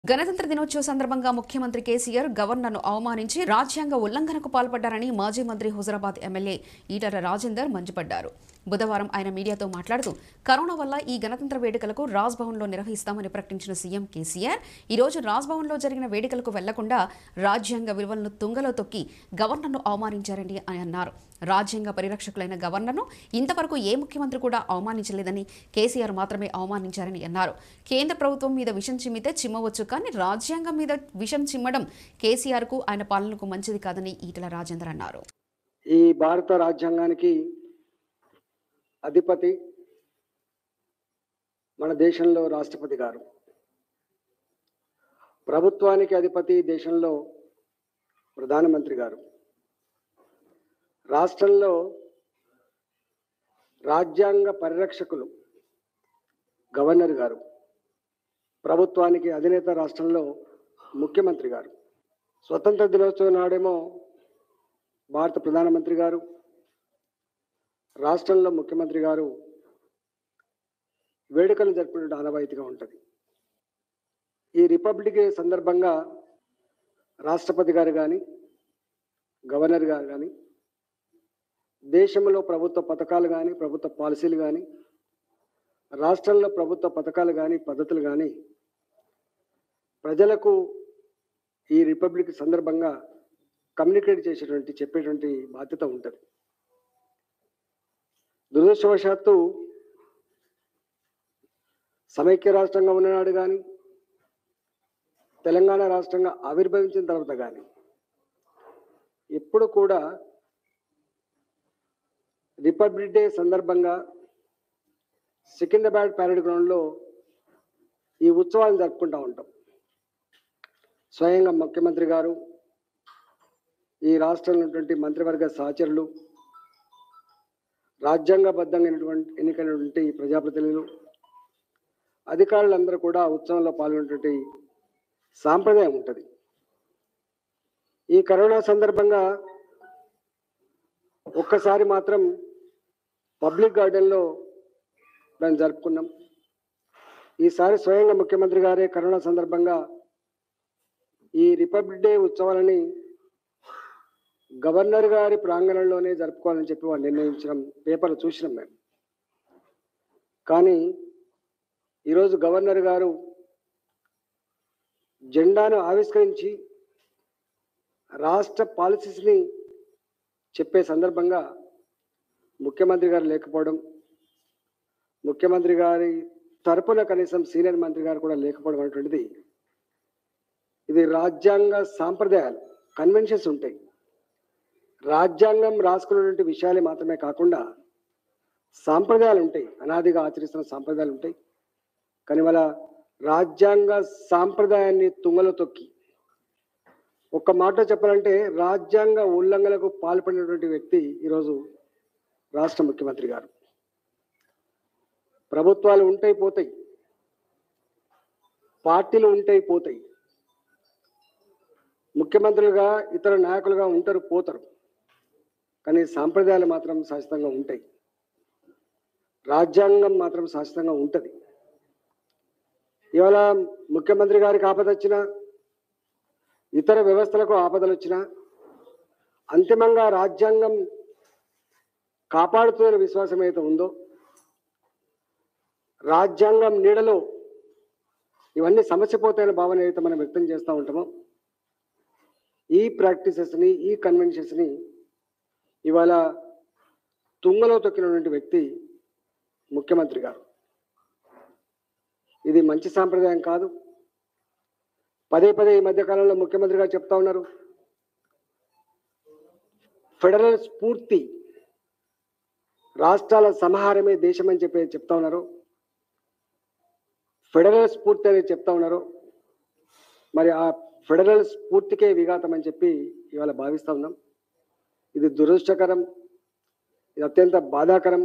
గణతంత్ర దినోత్సవ సందర్భంగా ముఖ్యమంత్రి కేసీఆర్ గవర్నర్ను అవమానించి రాజ్యాంగ ఉల్లంఘనకు పాల్పడ్డారని మాజీ మంత్రి హుజరాబాద్ ఎమ్మెల్యే ఈటల రాజేందర్ మండిపడ్డారు బుధవారం ఆయన మీడియాతో మాట్లాడుతూ కరోనా వల్ల ఈ గణతంత్ర వేడుకలకు రాజ్భవన్లో నిర్వహిస్తామని ప్రకటించిన సీఎం కేసీఆర్ ఈ రోజు రాజ్భవన్లో జరిగిన వేడుకలకు వెళ్లకుండా రాజ్యాంగ విలువలను తుంగలో తొక్కి గవర్నర్ను అవమానించారని అని అన్నారు రాజ్యాంగ పరిరక్షకులైన గవర్నర్ను ఇంతవరకు ఏ ముఖ్యమంత్రి కూడా అవమానించలేదని కేసీఆర్ మాత్రమే అవమానించారని అన్నారు కేంద్ర ప్రభుత్వం మీద విషం చిమ్మితే చిమ్మవచ్చు కానీ రాజ్యాంగం మీద విషం చిమ్మడం కేసీఆర్కు ఆయన పాలనకు మంచిది కాదని ఈటల రాజేందర్ అన్నారు ఈ భారత రాజ్యాంగానికి అధిపతి మన దేశంలో రాష్ట్రపతి గారు ప్రభుత్వానికి అధిపతి దేశంలో ప్రధానమంత్రి గారు రాష్ట్రంలో రాజ్యాంగ పరిరక్షకులు గవర్నర్ గారు ప్రభుత్వానికి అధినేత రాష్ట్రంలో ముఖ్యమంత్రి గారు స్వతంత్ర దినోత్సవం నాడేమో భారత ప్రధానమంత్రి గారు రాష్ట్రంలో ముఖ్యమంత్రి గారు వేడుకలు జరుపుకునే ఆనవాయితీగా ఉంటుంది ఈ రిపబ్లిక్ డే సందర్భంగా రాష్ట్రపతి గారు కానీ గవర్నర్ గారు కానీ దేశంలో ప్రభుత్వ పథకాలు కానీ ప్రభుత్వ పాలసీలు కానీ రాష్ట్రంలో ప్రభుత్వ పథకాలు కానీ పద్ధతులు కానీ ప్రజలకు ఈ రిపబ్లిక్ సందర్భంగా కమ్యూనికేట్ చేసేటువంటి చెప్పేటువంటి బాధ్యత ఉంటుంది దురదృష్టవశాత్తు సమైక్య రాష్ట్రంగా ఉన్ననాడు కానీ తెలంగాణ రాష్ట్రంగా ఆవిర్భవించిన తర్వాత కానీ ఎప్పుడు కూడా రిపబ్లిక్ డే సందర్భంగా సికింద్రాబాద్ ప్యారెడ్ గ్రౌండ్లో ఈ ఉత్సవాలను జరుపుకుంటూ ఉంటాం స్వయంగా ముఖ్యమంత్రి గారు ఈ రాష్ట్రంలో ఉన్నటువంటి మంత్రివర్గ సహచరులు రాజ్యాంగబద్ధంగా అయినటువంటి ఎన్నికైనటువంటి ప్రజాప్రతినిధులు అధికారులందరూ కూడా ఉత్సవంలో పాల్గొనేటువంటి సాంప్రదాయం ఉంటుంది ఈ కరోనా సందర్భంగా ఒక్కసారి మాత్రం పబ్లిక్ గార్డెన్లో దాన్ని జరుపుకున్నాం ఈసారి స్వయంగా ముఖ్యమంత్రి గారే కరోనా సందర్భంగా ఈ రిపబ్లిక్ డే ఉత్సవాలని గవర్నర్ గారి ప్రాంగణంలోనే జరుపుకోవాలని చెప్పి వాళ్ళు నిర్ణయించడం పేపర్లు చూసినాం మేము కానీ ఈరోజు గవర్నర్ గారు జెండాను ఆవిష్కరించి రాష్ట్ర పాలసీస్ని చెప్పే సందర్భంగా ముఖ్యమంత్రి గారు లేకపోవడం ముఖ్యమంత్రి గారి తరపున కనీసం సీనియర్ మంత్రి గారు కూడా లేకపోవడం అనేటువంటిది ఇది రాజ్యాంగ సాంప్రదాయాలు కన్వెన్షన్స్ ఉంటాయి రాజ్యాంగం రాసుకున్నటువంటి విషయాలే మాత్రమే కాకుండా సాంప్రదాయాలు ఉంటాయి అనాదిగా ఆచరిస్తున్న సాంప్రదాయాలు ఉంటాయి కానీ వాళ్ళ రాజ్యాంగ సాంప్రదాయాన్ని తుంగలో తొక్కి ఒక్క మాట చెప్పాలంటే రాజ్యాంగ ఉల్లంఘనకు పాల్పడినటువంటి వ్యక్తి ఈరోజు రాష్ట్ర ముఖ్యమంత్రి గారు ప్రభుత్వాలు ఉంటాయి పోతాయి పార్టీలు ఉంటాయి పోతాయి ముఖ్యమంత్రులుగా ఇతర నాయకులుగా ఉంటారు పోతారు కానీ సాంప్రదాయాలు మాత్రం శాశ్వతంగా ఉంటాయి రాజ్యాంగం మాత్రం శాశ్వతంగా ఉంటుంది ఇవాళ ముఖ్యమంత్రి గారికి ఆపద వచ్చినా ఇతర వ్యవస్థలకు ఆపదలు వచ్చినా అంతిమంగా రాజ్యాంగం కాపాడుతున్న విశ్వాసం అయితే ఉందో రాజ్యాంగం నీడలో ఇవన్నీ సమస్య పోతాయనే భావన అయితే మనం వ్యక్తం చేస్తూ ఉంటామో ఈ ప్రాక్టీసెస్ని ఈ కన్వెన్షన్స్ని ఇవాళ తుంగలో తొక్కినటువంటి వ్యక్తి ముఖ్యమంత్రి గారు ఇది మంచి సాంప్రదాయం కాదు పదే పదే ఈ మధ్య కాలంలో ముఖ్యమంత్రి గారు చెప్తా ఉన్నారు ఫెడరల్ స్ఫూర్తి రాష్ట్రాల సమాహారమే దేశం అని చెప్పి చెప్తా ఉన్నారు ఫెడరల్ స్ఫూర్తి అనేది చెప్తా ఉన్నారు మరి ఆ ఫెడరల్ స్ఫూర్తికే విఘాతం అని చెప్పి ఇవాళ భావిస్తా ఉన్నాం ఇది దురదృష్టకరం ఇది అత్యంత బాధాకరం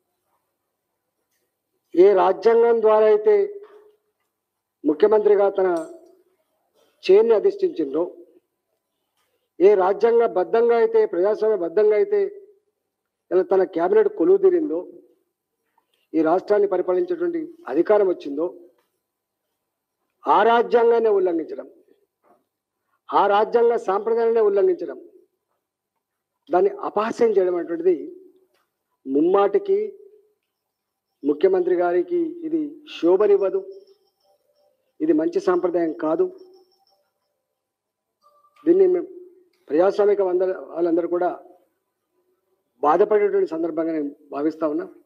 ఏ రాజ్యాంగం ద్వారా అయితే ముఖ్యమంత్రిగా తన చేన్ని అధిష్ఠించిందో ఏ రాజ్యాంగ బద్ధంగా అయితే ప్రజాస్వామ్య బద్ధంగా అయితే ఇలా తన కేబినెట్ కొలువు తీరిందో ఈ రాష్ట్రాన్ని పరిపాలించేటువంటి అధికారం వచ్చిందో ఆ రాజ్యాంగాన్ని ఉల్లంఘించడం ఆ రాజ్యాంగ సాంప్రదాయాన్ని ఉల్లంఘించడం దాన్ని అపహాస్యం చేయడం అనేటువంటిది ముమ్మాటికి ముఖ్యమంత్రి గారికి ఇది శోభనివ్వదు ఇది మంచి సాంప్రదాయం కాదు దీన్ని మేము ప్రజాస్వామిక అందరూ వాళ్ళందరూ కూడా బాధపడేటువంటి సందర్భంగా నేను భావిస్తా ఉన్నా